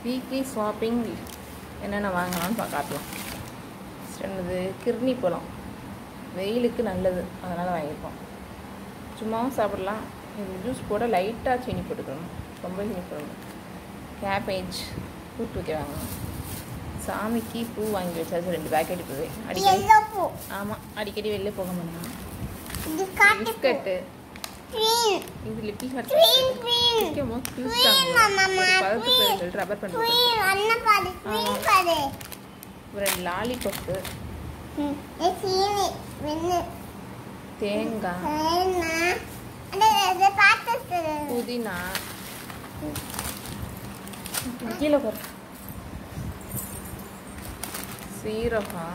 Weekly shopping என்னென்ன வாங்கலாம்னு பா காட்டலாம் First என்னது கிர்னி பழம் வெயிலுக்கு நல்லது அதனால் வாங்கியிருக்கோம் சும்மாவும் சாப்பிடலாம் இது ஜூஸ் போட லைட்டாக சீனி போட்டுக்கணும் ரொம்ப சீனி போடணும் கேபேஜ் கூட்டு வைக்க வாங்கணும் சாமிக்கு பூ வாங்கி வச்சாச்சு ரெண்டு பேக்கெட் பூ அடிக்கடி எல்லோ பூ ஆமாம் அடிக்கடி வெளில போக மாட்டோம் இது காட்டு பூ பிஸ்கட்டு க்ரீன் இது லிட்டில் ஹார்ட் க்ரீன் க்ரீன் முக்கியமாக Green, கிழிச்சிட்டாங்க மாமா, ஒரு பதத்துக்கு green. சொல்லிட்டு ரப்பர் பண்ணி க்ரீன் அண்ணன் பாரு க்ரீன் பாரு ஒரு ரெண்டு லாலிபப்பு ம், இது சீனி வெண்ணு தேங்காய் வேணா அது அது பார்த்து புதினா கீழே பாரு சீரகம்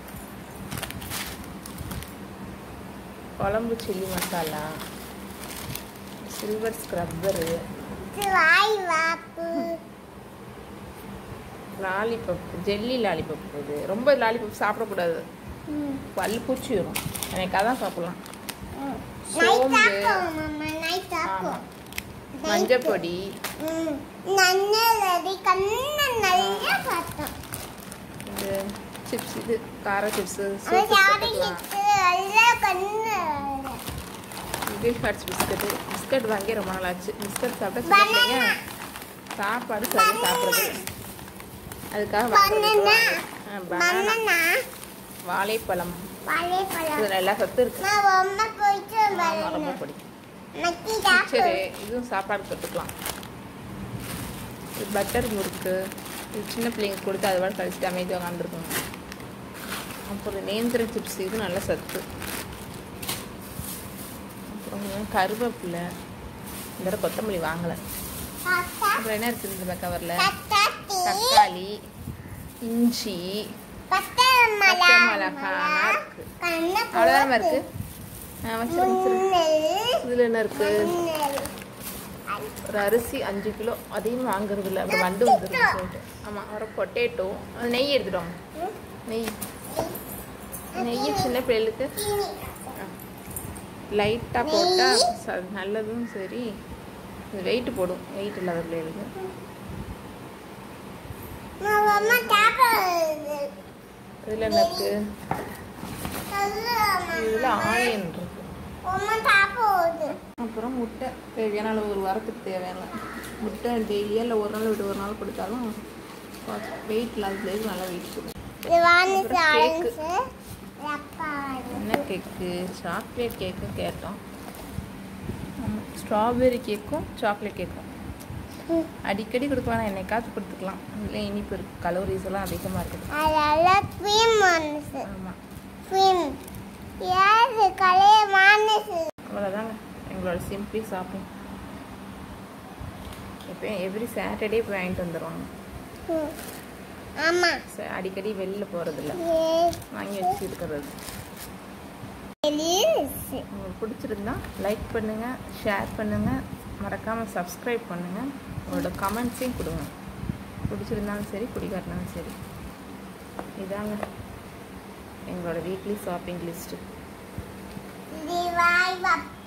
குழம்பு சில்லி மசாலா சில்வர் ஸ்க்ரப்பரு வாய் வாப்பு லாலிபப்பு ஜெல்லி லாலிபப்பு இது ரொம்ப லாலிபப் சாப்பிடக்கூடாது ம் பல்லு பூச்சி வரும் எனக்கு அதான் சாப்பிடலாம் நைட் சோம்பு. சாப்பிடும் மாமா நைட் சாப்பிடும் ஆமாம் மஞ்சள் பொடி ம் நன்னலடி கண்ணன் நல்லா பார்த்தோம் இந்த சிப்ஸ் இது கார சிப்ஸு அவன் சாப்பிட்டு நல்லா கண்ணு லிட்டில் ஹார்ட்ஸ் பிஸ்கட்டு பிஸ்கட் வாங்கி ரொம்ப நாள் ஆச்சு பிஸ்கட் சாப்பிட்டா சின்ன பிள்ளைங்க சாப்பாடு சரியாக சாப்பிட்றது அதுக்காக வாங்குறது. பனானா ஆ, banana. பனானா வாழைப்பழம் வாழைப்பழம் இது நல்லா சத்து இருக்கு நான் ரொம்ப போயிட்டு ஆமா, ரொம்ப வரணும் பிடிக்கும் மக்கி சரி சாப்பிடு இதுவும் சாப்பாடு தொட்டுக்கலாம் இது பட்டர் முறுக்கு இது சின்ன பிள்ளைங்க கொடுத்து அது வாட கழிச்சிட்டு அமைதியாக உட்காந்துருக்கணும் அப்புறம் நேந்திர சிப்ஸ் இது நல்ல சத்து அப்புறம் கருவேப்பிலை இந்த தடவை கொத்தமல்லி வாங்கலை அப்புறம் என்ன இருக்குது இந்த கவரில் தக்காளி தக்காளி இஞ்சி பச்சை பச்சை மிளகாய் மிளகாய் இருக்கு கண்ணு அவ்வளோதான் இருக்கு ஆ வச்சிரு வச்சிரு முன்னல் இதில் என்ன இருக்குது முன்னல் ஒரு அரிசி அஞ்சு கிலோ அதையும் வாங்குறது இல்லை அப்புறம் வண்டு வந்துடும் சொல்லிட்டு ஆமாம் அப்புறம் பொட்டேட்டோ அது நெய் எடுத்துட்டோம் நெய் நெய் சின்ன பிள்ளைகளுக்கு சீனி லைட்டாக போட்டால் நல்லதும் சரி இது வெயிட் போடும் வெயிட் இல்லாத பிள்ளைகளுக்கு நான் அம்மா சாப்பிடுறது இதில் என்ன இருக்குது சொல்லு இதில் ஆனியன் இருக்கு அம்மா சாப்பிடுறது அப்புறம் முட்டை தேவையான அளவு ஒரு வாரத்துக்கு தேவையான முட்டை டெய்லியாக இல்லை ஒரு நாள் விட்டு ஒரு நாள் கொடுத்தாலும் வெயிட் இல்லாத பிள்ளைகளுக்கு நல்லா வெயிட் போடும் இது வாங்கி அப்புறம் cake. சாப்பிட்டு அப்பா என்ன கேக்கு சாக்லேட் கேக்கும் கேட்டோம் ஸ்ட்ராபெரி கேக்கும் சாக்லேட் கேக்கும் அடிக்கடி கொடுக்கலாம் என்னைக்காச்சும் கொடுத்துக்கலாம் இல்லை இனிப்பு இருக்கு கலோரிஸ் எல்லாம் அதிகமாக இருக்குது அதெல்லாம் க்ரீம் வானுச்சு ஆமாம் க்ரீம் யாரு கலைய வானுச்சு அவ்வளோதாங்க எங்களோட சிம்பிளி ஷாப்பிங் இப்போ எவ்ரி சாட்டர்டே போய் வாங்கிட்டு வந்துடுவாங்க ஆமா ச- அடிக்கடி வெளில போகிறதில்ல வாங்கி வச்சு இருக்கிறது எலிஸ் உங்களுக்கு பிடிச்சிருந்தா லைக் பண்ணுங்கள் ஷேர் பண்ணுங்கள் மறக்காமல் சப்ஸ்கிரைப் பண்ணுங்கள் உங்களோட கமெண்ட்ஸையும் கொடுங்க பிடிச்சிருந்தாலும் சரி பிடிக்காட்டினாலும் சரி இதாங்க எங்களோட வீக்லி ஷாப்பிங் லிஸ்ட்டு இது வாய் வப்